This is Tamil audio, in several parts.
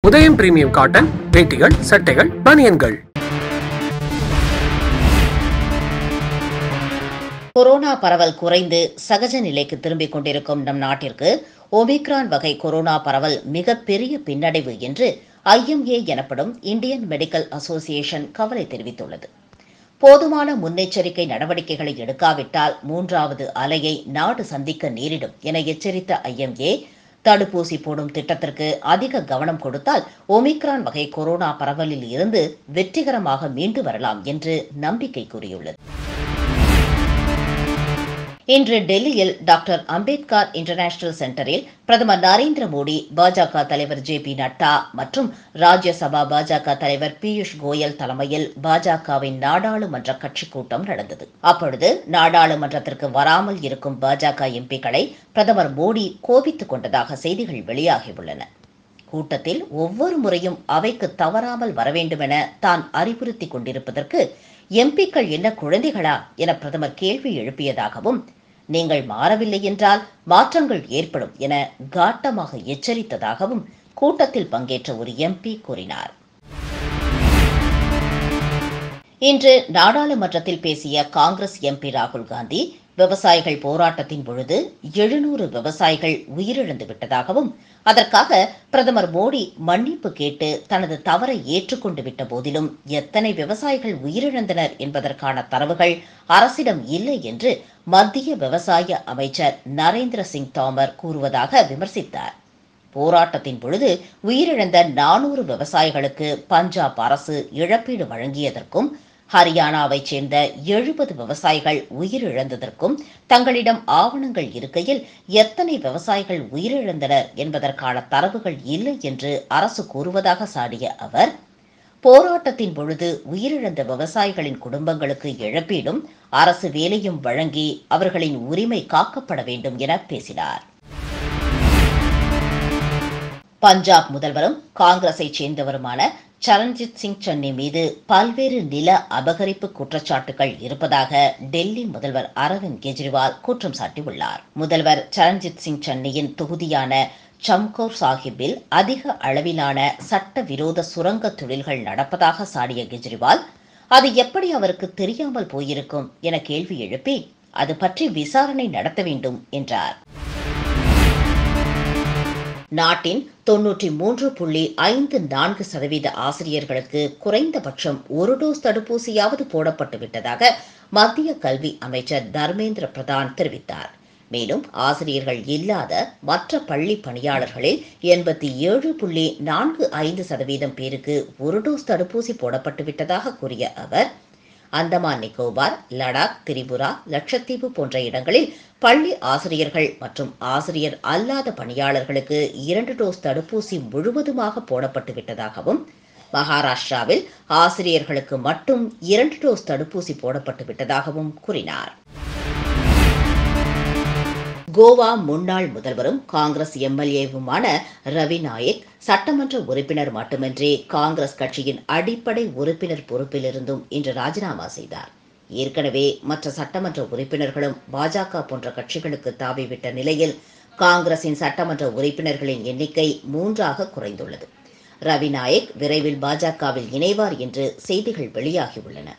உதயம் பிரீமியம் காட்டன் வேட்டிகள் சட்டைகள் பனியன்கள் கொரோனா பரவல் குறைந்து சகஜ நிலைக்கு திரும்பிக் கொண்டிருக்கும் நம் நாட்டிற்கு ஒமிக்ரான் வகை கொரோனா பரவல் மிகப்பெரிய பின்னடைவு என்று ஐஎம்ஏ எனப்படும் இந்தியன் மெடிக்கல் அசோசியேஷன் கவலை தெரிவித்துள்ளது போதுமான முன்னெச்சரிக்கை நடவடிக்கைகளை எடுக்காவிட்டால் மூன்றாவது அலையை நாடு சந்திக்க நேரிடும் என எச்சரித்த ஐஎம்ஏ தடுப்பூசி போடும் திட்டத்திற்கு அதிக கவனம் கொடுத்தால் ஒமிக்ரான் வகை கொரோனா பரவலில் இருந்து வெற்றிகரமாக மீண்டு வரலாம் என்று நம்பிக்கை கூறியுள்ளது இன்று டெல்லியில் டாக்டர் அம்பேத்கர் இன்டர்நேஷனல் சென்டரில் பிரதமர் நரேந்திர மோடி பாஜக தலைவர் ஜே பி நட்டா மற்றும் ராஜ்யசபா பாஜக தலைவர் பியூஷ் கோயல் தலைமையில் பாஜகவின் நாடாளுமன்ற கட்சிக் கூட்டம் நடந்தது அப்பொழுது நாடாளுமன்றத்திற்கு வராமல் இருக்கும் பாஜக எம்பிக்களை பிரதமர் மோடி கோபித்துக் கொண்டதாக செய்திகள் வெளியாகியுள்ளன கூட்டத்தில் ஒவ்வொரு முறையும் அவைக்கு தவறாமல் வரவேண்டுமென தான் அறிவுறுத்திக் கொண்டிருப்பதற்கு எம்பிக்கள் என்ன குழந்தைகளா என பிரதமர் கேள்வி எழுப்பியதாகவும் நீங்கள் மாறவில்லை என்றால் மாற்றங்கள் ஏற்படும் என காட்டமாக எச்சரித்ததாகவும் கூட்டத்தில் பங்கேற்ற ஒரு எம்பி கூறினார் இன்று நாடாளுமன்றத்தில் பேசிய காங்கிரஸ் எம்பி ராகுல் காந்தி விவசாயிகள் போராட்டத்தின் பொழுது எழுநூறு விவசாயிகள் உயிரிழந்து விட்டதாகவும் அதற்காக பிரதமர் மோடி மன்னிப்பு கேட்டு தனது தவறை ஏற்றுக்கொண்டு விட்ட போதிலும் எத்தனை விவசாயிகள் உயிரிழந்தனர் என்பதற்கான தரவுகள் அரசிடம் இல்லை என்று மத்திய விவசாய அமைச்சர் நரேந்திர சிங் தோமர் கூறுவதாக விமர்சித்தார் போராட்டத்தின் பொழுது உயிரிழந்த நானூறு விவசாயிகளுக்கு பஞ்சாப் அரசு இழப்பீடு வழங்கியதற்கும் ஹரியானாவைச் சேர்ந்த எழுபது விவசாயிகள் உயிரிழந்ததற்கும் தங்களிடம் ஆவணங்கள் இருக்கையில் எத்தனை விவசாயிகள் உயிரிழந்தனர் என்பதற்கான தரவுகள் இல்லை என்று அரசு கூறுவதாக சாடிய அவர் போராட்டத்தின் பொழுது உயிரிழந்த விவசாயிகளின் குடும்பங்களுக்கு இழப்பீடும் அரசு வேலையும் வழங்கி அவர்களின் உரிமை காக்கப்பட வேண்டும் என பேசினார் பஞ்சாப் முதல்வரும் காங்கிரஸைச் சேர்ந்தவருமான சரண்ஜித் சிங் சன்னி மீது பல்வேறு நில அபகரிப்பு குற்றச்சாட்டுகள் இருப்பதாக டெல்லி முதல்வர் அரவிந்த் கெஜ்ரிவால் குற்றம் சாட்டியுள்ளார் முதல்வர் சரண்ஜித் சிங் சன்னியின் தொகுதியான சம்கோர் சாஹிப்பில் அதிக அளவிலான சட்டவிரோத சுரங்க தொழில்கள் நடப்பதாக சாடிய கெஜ்ரிவால் அது எப்படி அவருக்கு தெரியாமல் போயிருக்கும் என கேள்வி எழுப்பி அது பற்றி விசாரணை நடத்த வேண்டும் என்றார் நாட்டின் தொன்னூற்றி மூன்று புள்ளி ஐந்து நான்கு சதவீத ஆசிரியர்களுக்கு குறைந்தபட்சம் ஒரு டோஸ் தடுப்பூசியாவது போடப்பட்டு விட்டதாக மத்திய கல்வி அமைச்சர் தர்மேந்திர பிரதான் தெரிவித்தார் மேலும் ஆசிரியர்கள் இல்லாத மற்ற பள்ளி பணியாளர்களில் எண்பத்தி ஏழு புள்ளி நான்கு ஐந்து சதவீதம் பேருக்கு ஒரு டோஸ் தடுப்பூசி போடப்பட்டு விட்டதாக கூறிய அவர் அந்தமான் நிக்கோபார் லடாக் திரிபுரா லட்சத்தீவு போன்ற இடங்களில் பள்ளி ஆசிரியர்கள் மற்றும் ஆசிரியர் அல்லாத பணியாளர்களுக்கு இரண்டு டோஸ் தடுப்பூசி முழுவதுமாக போடப்பட்டு விட்டதாகவும் மகாராஷ்டிராவில் ஆசிரியர்களுக்கு மட்டும் இரண்டு டோஸ் தடுப்பூசி போடப்பட்டு விட்டதாகவும் கூறினார் கோவா முன்னாள் முதல்வரும் காங்கிரஸ் எம்எல்ஏவுமான ரவி நாயக் சட்டமன்ற உறுப்பினர் மட்டுமின்றி காங்கிரஸ் கட்சியின் அடிப்படை உறுப்பினர் பொறுப்பிலிருந்தும் இன்று ராஜினாமா செய்தார் ஏற்கனவே மற்ற சட்டமன்ற உறுப்பினர்களும் பாஜக போன்ற கட்சிகளுக்கு தாவிவிட்ட நிலையில் காங்கிரசின் சட்டமன்ற உறுப்பினர்களின் எண்ணிக்கை மூன்றாக குறைந்துள்ளது ரவி நாயக் விரைவில் பாஜகவில் இணைவார் என்று செய்திகள் வெளியாகியுள்ளன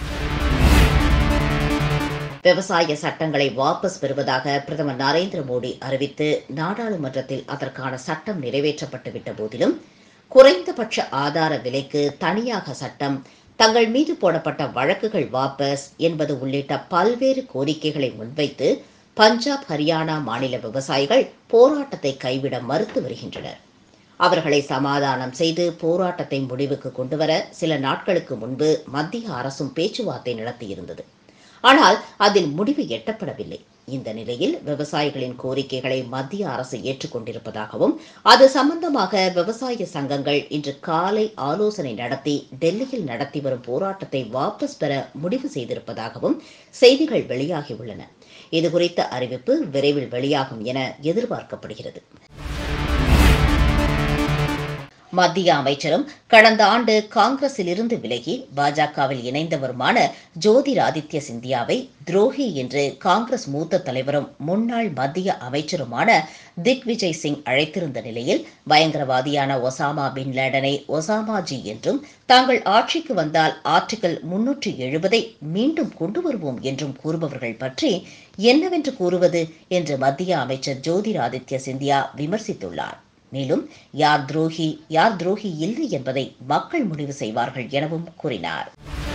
விவசாய சட்டங்களை வாபஸ் பெறுவதாக பிரதமர் நரேந்திர மோடி அறிவித்து நாடாளுமன்றத்தில் அதற்கான சட்டம் நிறைவேற்றப்பட்டுவிட்ட போதிலும் குறைந்தபட்ச ஆதார விலைக்கு தனியாக சட்டம் தங்கள் மீது போடப்பட்ட வழக்குகள் வாபஸ் என்பது உள்ளிட்ட பல்வேறு கோரிக்கைகளை முன்வைத்து பஞ்சாப் ஹரியானா மாநில விவசாயிகள் போராட்டத்தை கைவிட மறுத்து வருகின்றனர் அவர்களை சமாதானம் செய்து போராட்டத்தை முடிவுக்கு கொண்டுவர சில நாட்களுக்கு முன்பு மத்திய அரசும் பேச்சுவார்த்தை நடத்தியிருந்தது ஆனால் அதில் முடிவு எட்டப்படவில்லை இந்த நிலையில் விவசாயிகளின் கோரிக்கைகளை மத்திய அரசு ஏற்றுக்கொண்டிருப்பதாகவும் அது சம்பந்தமாக விவசாய சங்கங்கள் இன்று காலை ஆலோசனை நடத்தி டெல்லியில் நடத்தி வரும் போராட்டத்தை வாபஸ் பெற முடிவு செய்திருப்பதாகவும் செய்திகள் வெளியாகியுள்ளன இதுகுறித்த அறிவிப்பு விரைவில் வெளியாகும் என எதிர்பார்க்கப்படுகிறது மத்திய அமைச்சரும் கடந்த ஆண்டு காங்கிரஸில் இருந்து விலகி பாஜகவில் இணைந்தவருமான ஜோதிராதித்ய சிந்தியாவை துரோகி என்று காங்கிரஸ் மூத்த தலைவரும் முன்னாள் மத்திய அமைச்சருமான திக்விஜய் சிங் அழைத்திருந்த நிலையில் பயங்கரவாதியான ஒசாமா பின் லேடனை ஒசாமாஜி என்றும் தாங்கள் ஆட்சிக்கு வந்தால் ஆர்டிகல் முன்னூற்றி எழுபதை மீண்டும் கொண்டு வருவோம் என்றும் கூறுபவர்கள் பற்றி என்னவென்று கூறுவது என்று மத்திய அமைச்சர் ஜோதிராதித்ய சிந்தியா விமர்சித்துள்ளார் மேலும் யார் துரோகி யார் துரோகி இல்லை என்பதை மக்கள் முடிவு செய்வார்கள் எனவும் கூறினார்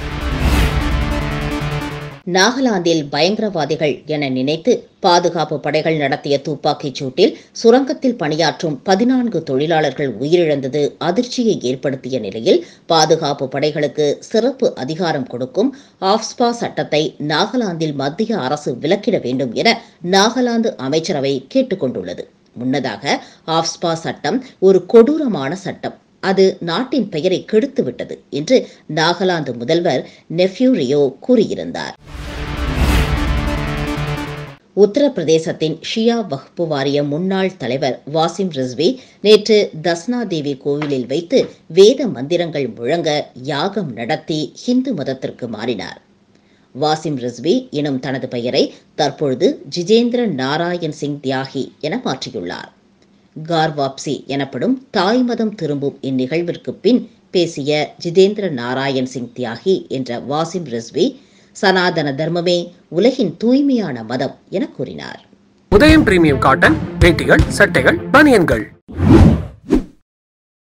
நாகாலாந்தில் பயங்கரவாதிகள் என நினைத்து பாதுகாப்பு படைகள் நடத்திய துப்பாக்கிச் சூட்டில் சுரங்கத்தில் பணியாற்றும் பதினான்கு தொழிலாளர்கள் உயிரிழந்தது அதிர்ச்சியை ஏற்படுத்திய நிலையில் பாதுகாப்பு படைகளுக்கு சிறப்பு அதிகாரம் கொடுக்கும் ஆப்ஸ்பா சட்டத்தை நாகாலாந்தில் மத்திய அரசு விலக்கிட வேண்டும் என நாகாலாந்து அமைச்சரவை கேட்டுக் கொண்டுள்ளது முன்னதாக ஆப்ஸ்பா சட்டம் ஒரு கொடூரமான சட்டம் அது நாட்டின் பெயரை கெடுத்துவிட்டது என்று நாகாலாந்து முதல்வர் நெஃப்யூரியோ கூறியிருந்தார் உத்தரப்பிரதேசத்தின் ஷியா வக்பு வாரிய முன்னாள் தலைவர் வாசிம் ரிஸ்வி நேற்று தஸ்னா தேவி கோவிலில் வைத்து வேத மந்திரங்கள் முழங்க யாகம் நடத்தி ஹிந்து மதத்திற்கு மாறினார் வாசிம் ரிஸ்வி எனும் தனது பெயரை தற்பொழுது ஜிஜேந்திர நாராயண் சிங் தியாகி என மாற்றியுள்ளார் கார் வாப்சி எனப்படும் தாய் மதம் திரும்பும் இந்நிகழ்விற்கு பின் பேசிய ஜிதேந்திர நாராயண் சிங் தியாகி என்ற வாசிம் ரிஸ்வி சனாதன தர்மமே உலகின் தூய்மையான மதம் என கூறினார் உதயம் பிரீமியம் காட்டன் வேட்டிகள் சட்டைகள் பனியன்கள்